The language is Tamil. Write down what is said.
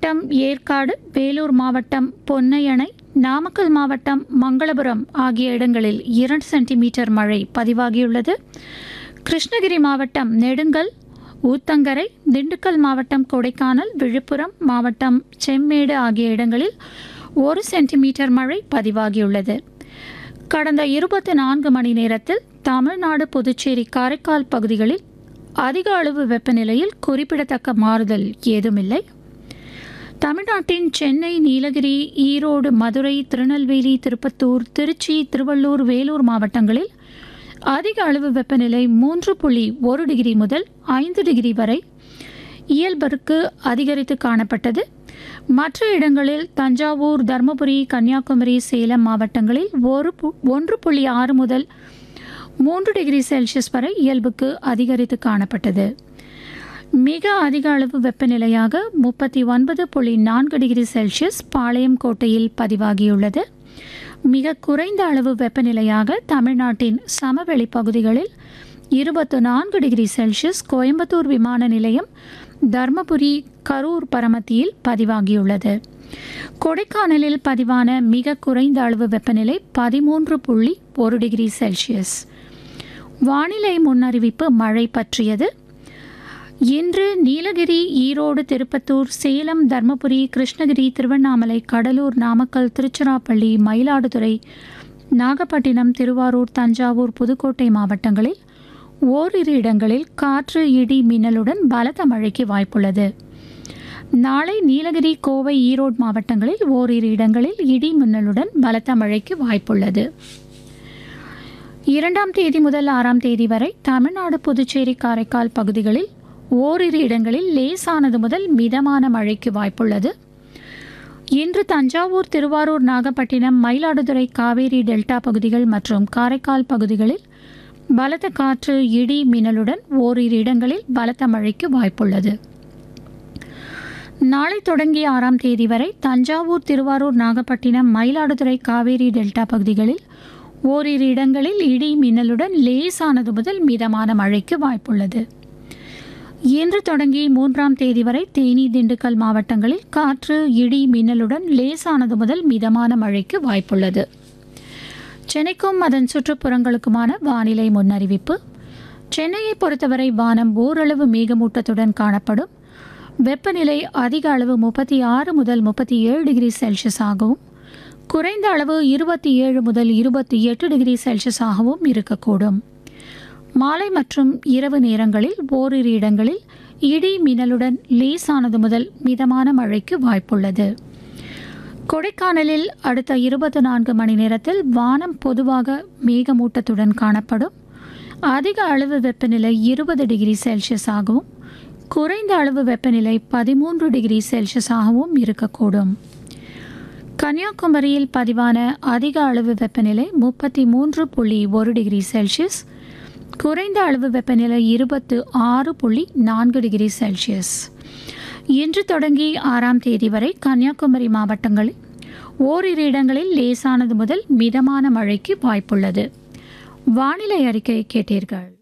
மாவட்டம் ஏற்காடு வேலூர் மாவட்டம் பொன்னையணை நாமக்கல் மாவட்டம் மங்களபுரம் ஆகிய இடங்களில் இரண்டு சென்டிமீட்டர் மழை பதிவாகியுள்ளது கிருஷ்ணகிரி மாவட்டம் நெடுங்கல் ஊத்தங்கரை திண்டுக்கல் மாவட்டம் கொடைக்கானல் விழுப்புரம் மாவட்டம் செம்மேடு ஆகிய இடங்களில் ஒரு சென்டிமீட்டர் மழை பதிவாகியுள்ளது கடந்த இருபத்தி நான்கு மணி நேரத்தில் தமிழ்நாடு புதுச்சேரி காரைக்கால் பகுதிகளில் அதிக அளவு வெப்பநிலையில் குறிப்பிடத்தக்க மாறுதல் ஏதுமில்லை தமிழ்நாட்டின் சென்னை நீலகிரி ஈரோடு மதுரை திருநெல்வேலி திருப்பத்தூர் திருச்சி திருவள்ளூர் வேலூர் மாவட்டங்களில் அதிக அளவு வெப்பநிலை மூன்று புள்ளி ஒரு டிகிரி முதல் ஐந்து டிகிரி வரை இயல்பருக்கு அதிகரித்து காணப்பட்டது மற்ற இடங்களில் தஞ்சாவூர் தருமபுரி கன்னியாகுமரி சேலம் மாவட்டங்களில் ஒரு பு- ஒன்று புள்ளி ஆறு முதல் மூன்று டிகிரி செல்சியஸ் வரை இயல்புக்கு அதிகரித்து காணப்பட்டது மிக அதிக அளவு வெப்பநிலையாக முப்பத்தி ஒன்பது புள்ளி நான்கு டிகிரி செல்சியஸ் பாளையம் கோட்டையில் பதிவாகியுள்ளது மிக குறைந்த அளவு வெப்பநிலையாக தமிழ்நாட்டின் சமவெளி பகுதிகளில் இருபத்து நான்கு டிகிரி செல்சியஸ் கோயம்புத்தூர் விமான நிலையம் தர்மபுரி கரூர் பரமத்தியில் பதிவாகியுள்ளது கொடைக்கானலில் பதிவான மிக குறைந்த அளவு வெப்பநிலை பதிமூன்று புள்ளி ஒரு டிகிரி செல்சியஸ் வானிலை முன்னறிவிப்பு மழை பற்றியது இன்று நீலகிரி ஈரோடு திருப்பத்தூர் சேலம் தர்மபுரி கிருஷ்ணகிரி திருவண்ணாமலை கடலூர் நாமக்கல் திருச்சிராப்பள்ளி மயிலாடுதுறை நாகப்பட்டினம் திருவாரூர் தஞ்சாவூர் புதுக்கோட்டை மாவட்டங்களில் ஓரிரு இடங்களில் காற்று இடி மின்னலுடன் பலத்த மழைக்கு வாய்ப்புள்ளது நாளை நீலகிரி கோவை ஈரோடு மாவட்டங்களில் ஓரிரு இடங்களில் இடி மின்னலுடன் பலத்த மழைக்கு வாய்ப்புள்ளது இரண்டாம் தேதி முதல் ஆறாம் தேதி வரை தமிழ்நாடு புதுச்சேரி காரைக்கால் பகுதிகளில் ஓரிரு இடங்களில் லேசானது முதல் மிதமான மழைக்கு வாய்ப்புள்ளது இன்று தஞ்சாவூர் திருவாரூர் நாகப்பட்டினம் மயிலாடுதுறை காவேரி டெல்டா பகுதிகள் மற்றும் காரைக்கால் பகுதிகளில் பலத்த காற்று இடி மின்னலுடன் ஓரிரு இடங்களில் பலத்த மழைக்கு வாய்ப்புள்ளது நாளை தொடங்கி ஆறாம் தேதி வரை தஞ்சாவூர் திருவாரூர் நாகப்பட்டினம் மயிலாடுதுறை காவேரி டெல்டா பகுதிகளில் ஓரிரு இடங்களில் இடி மின்னலுடன் லேசானது முதல் மிதமான மழைக்கு வாய்ப்புள்ளது இன்று தொடங்கி மூன்றாம் தேதி வரை தேனி திண்டுக்கல் மாவட்டங்களில் காற்று இடி மின்னலுடன் லேசானது முதல் மிதமான மழைக்கு வாய்ப்புள்ளது சென்னைக்கும் அதன் சுற்றுப்புறங்களுக்குமான வானிலை முன்னறிவிப்பு சென்னையை பொறுத்தவரை வானம் ஓரளவு மேகமூட்டத்துடன் காணப்படும் வெப்பநிலை அதிக அளவு முப்பத்தி ஆறு முதல் முப்பத்தி ஏழு டிகிரி செல்சியஸ் ஆகவும் குறைந்த அளவு இருபத்தி ஏழு முதல் இருபத்தி எட்டு டிகிரி செல்சியஸ் ஆகவும் இருக்கக்கூடும் மாலை மற்றும் இரவு நேரங்களில் ஓரிரு இடங்களில் இடி மின்னலுடன் லேசானது முதல் மிதமான மழைக்கு வாய்ப்புள்ளது கொடைக்கானலில் அடுத்த இருபத்தி நான்கு மணி நேரத்தில் வானம் பொதுவாக மேகமூட்டத்துடன் காணப்படும் அதிக அளவு வெப்பநிலை இருபது டிகிரி செல்சியஸ் ஆகவும் குறைந்த அளவு வெப்பநிலை பதிமூன்று டிகிரி செல்சியஸ் ஆகவும் இருக்கக்கூடும் கன்னியாகுமரியில் பதிவான அதிக அளவு வெப்பநிலை முப்பத்தி மூன்று புள்ளி ஒரு டிகிரி செல்சியஸ் குறைந்த அளவு வெப்பநிலை இருபத்து ஆறு புள்ளி நான்கு டிகிரி செல்சியஸ் இன்று தொடங்கி ஆறாம் தேதி வரை கன்னியாகுமரி மாவட்டங்களில் ஓரிரு இடங்களில் லேசானது முதல் மிதமான மழைக்கு வாய்ப்புள்ளது வானிலை அறிக்கை கேட்டீர்கள்